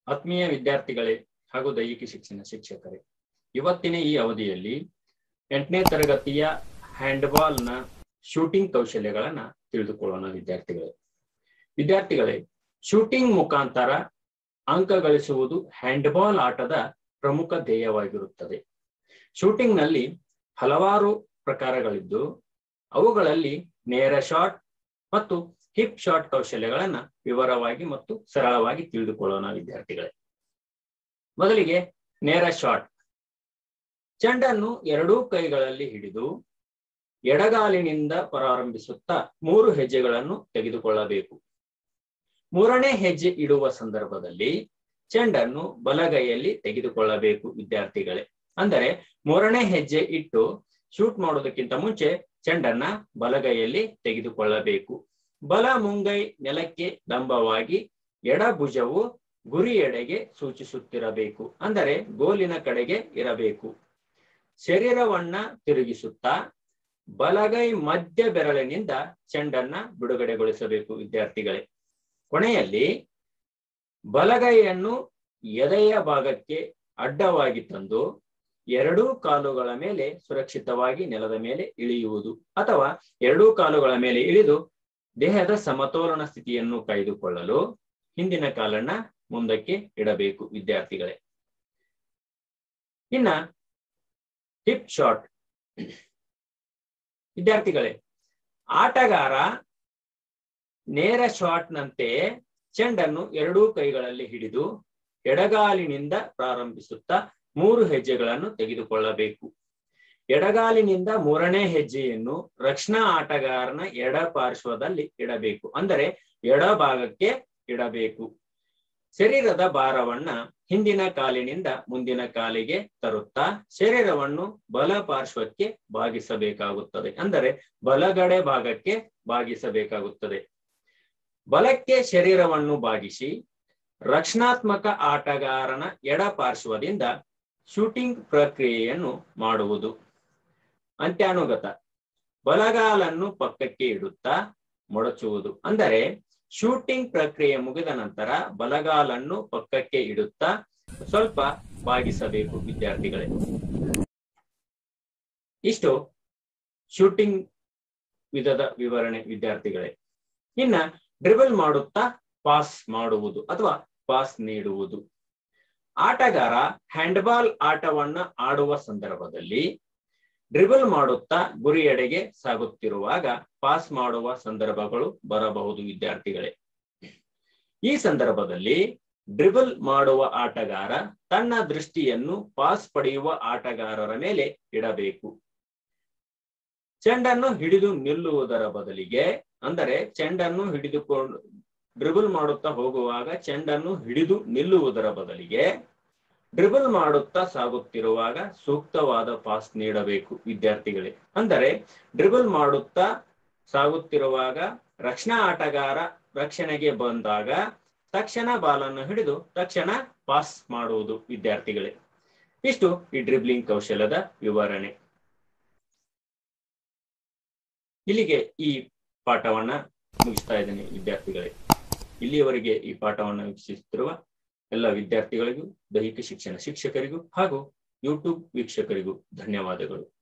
ಆತ್ಮೀಯ ವಿದ್ಯಾರ್ಥಿಗಳೇ ಹಾಗೂ ದೈಹಿಕ ಶಿಕ್ಷಣ ಶಿಕ್ಷಕರೇ ಇವತ್ತಿನ ಈ ಅವಧಿಯಲ್ಲಿ ಎಂಟನೇ ತರಗತಿಯ ಹ್ಯಾಂಡ್ಬಾಲ್ನ ಶೂಟಿಂಗ್ ಕೌಶಲ್ಯಗಳನ್ನ ತಿಳಿದುಕೊಳ್ಳೋಣ ವಿದ್ಯಾರ್ಥಿಗಳೇ ವಿದ್ಯಾರ್ಥಿಗಳೇ ಶೂಟಿಂಗ್ ಮುಖಾಂತರ ಅಂಕ ಗಳಿಸುವುದು ಹ್ಯಾಂಡ್ಬಾಲ್ ಆಟದ ಪ್ರಮುಖ ಧ್ಯೇಯವಾಗಿರುತ್ತದೆ ಶೂಟಿಂಗ್ ನಲ್ಲಿ ಹಲವಾರು ಪ್ರಕಾರಗಳಿದ್ದು ಅವುಗಳಲ್ಲಿ ನೇರ ಶಾಟ್ ಮತ್ತು ಹಿಪ್ ಶಾಟ್ ಕೌಶಲ್ಯಗಳನ್ನ ವಿವರವಾಗಿ ಮತ್ತು ಸರಳವಾಗಿ ತಿಳಿದುಕೊಳ್ಳೋಣ ವಿದ್ಯಾರ್ಥಿಗಳೇ ಮೊದಲಿಗೆ ನೇರ ಶಾಟ್ ಚೆಂಡನ್ನು ಎರಡೂ ಕೈಗಳಲ್ಲಿ ಹಿಡಿದು ಎಡಗಾಲಿನಿಂದ ಪ್ರಾರಂಭಿಸುತ್ತಾ ಮೂರು ಹೆಜ್ಜೆಗಳನ್ನು ತೆಗೆದುಕೊಳ್ಳಬೇಕು ಮೂರನೇ ಹೆಜ್ಜೆ ಇಡುವ ಸಂದರ್ಭದಲ್ಲಿ ಚೆಂಡನ್ನು ಬಲಗೈಯಲ್ಲಿ ತೆಗೆದುಕೊಳ್ಳಬೇಕು ವಿದ್ಯಾರ್ಥಿಗಳೇ ಅಂದರೆ ಮೂರನೇ ಹೆಜ್ಜೆ ಇಟ್ಟು ಶೂಟ್ ಮಾಡೋದಕ್ಕಿಂತ ಮುಂಚೆ ಚೆಂಡನ್ನ ಬಲಗೈಯಲ್ಲಿ ತೆಗೆದುಕೊಳ್ಳಬೇಕು ಬಲ ಮುಂಗೈ ನೆಲಕ್ಕೆ ಲಂಬವಾಗಿ ಎಡ ಭುಜವು ಗುರಿ ಎಡೆಗೆ ಸೂಚಿಸುತ್ತಿರಬೇಕು ಅಂದರೆ ಗೋಲಿನ ಕಡೆಗೆ ಇರಬೇಕು ಶರೀರವನ್ನ ತಿರುಗಿಸುತ್ತಾ ಬಲಗೈ ಮಧ್ಯ ಬೆರಳಿನಿಂದ ಚೆಂಡನ್ನ ಬಿಡುಗಡೆಗೊಳಿಸಬೇಕು ವಿದ್ಯಾರ್ಥಿಗಳೇ ಕೊನೆಯಲ್ಲಿ ಬಲಗೈಯನ್ನು ಎದೆಯ ಭಾಗಕ್ಕೆ ಅಡ್ಡವಾಗಿ ತಂದು ಎರಡೂ ಕಾಲುಗಳ ಮೇಲೆ ಸುರಕ್ಷಿತವಾಗಿ ನೆಲದ ಮೇಲೆ ಇಳಿಯುವುದು ಅಥವಾ ಎರಡೂ ಕಾಲುಗಳ ಮೇಲೆ ಇಳಿದು ದೇಹದ ಸಮತೋಲನ ಸ್ಥಿತಿಯನ್ನು ಕಾಯ್ದುಕೊಳ್ಳಲು ಹಿಂದಿನ ಕಾಲನ್ನ ಮುಂದಕ್ಕೆ ಇಡಬೇಕು ವಿದ್ಯಾರ್ಥಿಗಳೇ ಇನ್ನ ಹಿಪ್ ಶಾಟ್ ವಿದ್ಯಾರ್ಥಿಗಳೇ ಆಟಗಾರ ನೇರ ಶಾಟ್ನಂತೆ ಚೆಂಡನ್ನು ಎರಡೂ ಕೈಗಳಲ್ಲಿ ಹಿಡಿದು ಎಡಗಾಲಿನಿಂದ ಪ್ರಾರಂಭಿಸುತ್ತಾ ಮೂರು ಹೆಜ್ಜೆಗಳನ್ನು ತೆಗೆದುಕೊಳ್ಳಬೇಕು ಎಡಗಾಲಿನಿಂದ ಮೂರನೇ ಹೆಜ್ಜೆಯನ್ನು ರಕ್ಷಣಾ ಆಟಗಾರನ ಎಡ ಪಾರ್ಶ್ವದಲ್ಲಿ ಇಡಬೇಕು ಅಂದರೆ ಎಡ ಭಾಗಕ್ಕೆ ಇಡಬೇಕು ಶರೀರದ ಭಾರವನ್ನ ಹಿಂದಿನ ಕಾಲಿನಿಂದ ಮುಂದಿನ ಕಾಲಿಗೆ ತರುತ್ತಾ ಶರೀರವನ್ನು ಬಲ ಪಾರ್ಶ್ವಕ್ಕೆ ಭಾಗಿಸಬೇಕಾಗುತ್ತದೆ ಅಂದರೆ ಬಲಗಡೆ ಭಾಗಕ್ಕೆ ಭಾಗಿಸಬೇಕಾಗುತ್ತದೆ ಬಲಕ್ಕೆ ಶರೀರವನ್ನು ಭಾಗಿಸಿ ರಕ್ಷಣಾತ್ಮಕ ಆಟಗಾರನ ಎಡ ಪಾರ್ಶ್ವದಿಂದ ಶೂಟಿಂಗ್ ಪ್ರಕ್ರಿಯೆಯನ್ನು ಮಾಡುವುದು ಅಂತ್ಯಾನುಗತ ಬಲಗಾಲನ್ನು ಪಕ್ಕಕ್ಕೆ ಇಡುತ್ತಾ ಮೊಡಚುವುದು ಅಂದರೆ ಶೂಟಿಂಗ್ ಪ್ರಕ್ರಿಯೆ ಮುಗಿದ ನಂತರ ಬಲಗಾಲನ್ನು ಪಕ್ಕಕ್ಕೆ ಇಡುತ್ತಾ ಸ್ವಲ್ಪ ಬಾಗಿಸಬೇಕು ವಿದ್ಯಾರ್ಥಿಗಳೇ ಇಷ್ಟು ಶೂಟಿಂಗ್ ವಿಧದ ವಿವರಣೆ ವಿದ್ಯಾರ್ಥಿಗಳೇ ಇನ್ನ ಡ್ರಿಬಲ್ ಮಾಡುತ್ತಾ ಪಾಸ್ ಮಾಡುವುದು ಅಥವಾ ಪಾಸ್ ನೀಡುವುದು ಆಟಗಾರ ಹ್ಯಾಂಡ್ಬಾಲ್ ಆಟವನ್ನ ಆಡುವ ಸಂದರ್ಭದಲ್ಲಿ ಡ್ರಿಬಲ್ ಮಾಡುತ್ತಾ ಗುರಿಯೆಡೆಗೆ ಸಾಗುತ್ತಿರುವಾಗ ಪಾಸ್ ಮಾಡುವ ಸಂದರ್ಭಗಳು ಬರಬಹುದು ವಿದ್ಯಾರ್ಥಿಗಳೇ ಈ ಸಂದರ್ಭದಲ್ಲಿ ಡ್ರಿಬಲ್ ಮಾಡುವ ಆಟಗಾರ ತನ್ನ ದೃಷ್ಟಿಯನ್ನು ಪಾಸ್ ಪಡೆಯುವ ಆಟಗಾರರ ಮೇಲೆ ಇಡಬೇಕು ಚೆಂಡನ್ನು ಹಿಡಿದು ನಿಲ್ಲುವುದರ ಬದಲಿಗೆ ಅಂದರೆ ಚೆಂಡನ್ನು ಹಿಡಿದುಕೊಂಡು ಡ್ರಿಬಲ್ ಮಾಡುತ್ತಾ ಹೋಗುವಾಗ ಚೆಂಡನ್ನು ಹಿಡಿದು ನಿಲ್ಲುವುದರ ಬದಲಿಗೆ ಡ್ರಿಬಲ್ ಮಾಡುತ್ತಾ ಸಾಗುತ್ತಿರುವಾಗ ಸೂಕ್ತವಾದ ಪಾಸ್ ನೀಡಬೇಕು ವಿದ್ಯಾರ್ಥಿಗಳೇ ಅಂದರೆ ಡ್ರಿಬಲ್ ಮಾಡುತ್ತಾ ಸಾಗುತ್ತಿರುವಾಗ ರಕ್ಷಣಾ ಆಟಗಾರ ರಕ್ಷಣೆಗೆ ಬಂದಾಗ ತಕ್ಷಣ ಬಾಲನ್ನು ಹಿಡಿದು ತಕ್ಷಣ ಪಾಸ್ ಮಾಡುವುದು ವಿದ್ಯಾರ್ಥಿಗಳೇ ಇಷ್ಟು ಈ ಡ್ರಿಬ್ಲಿಂಗ್ ಕೌಶಲ್ಯದ ವಿವರಣೆ ಇಲ್ಲಿಗೆ ಈ ಪಾಠವನ್ನ ಮುಗಿಸ್ತಾ ಇದ್ದೇನೆ ವಿದ್ಯಾರ್ಥಿಗಳೇ ಇಲ್ಲಿಯವರೆಗೆ ಈ ಪಾಠವನ್ನು ವೀಕ್ಷಿಸುತ್ತಿರುವ ಎಲ್ಲ ವಿದ್ಯಾರ್ಥಿಗಳಿಗೂ ದೈಹಿಕ ಶಿಕ್ಷಣ ಶಿಕ್ಷಕರಿಗೂ ಹಾಗೂ ಯೂಟ್ಯೂಬ್ ವೀಕ್ಷಕರಿಗೂ ಧನ್ಯವಾದಗಳು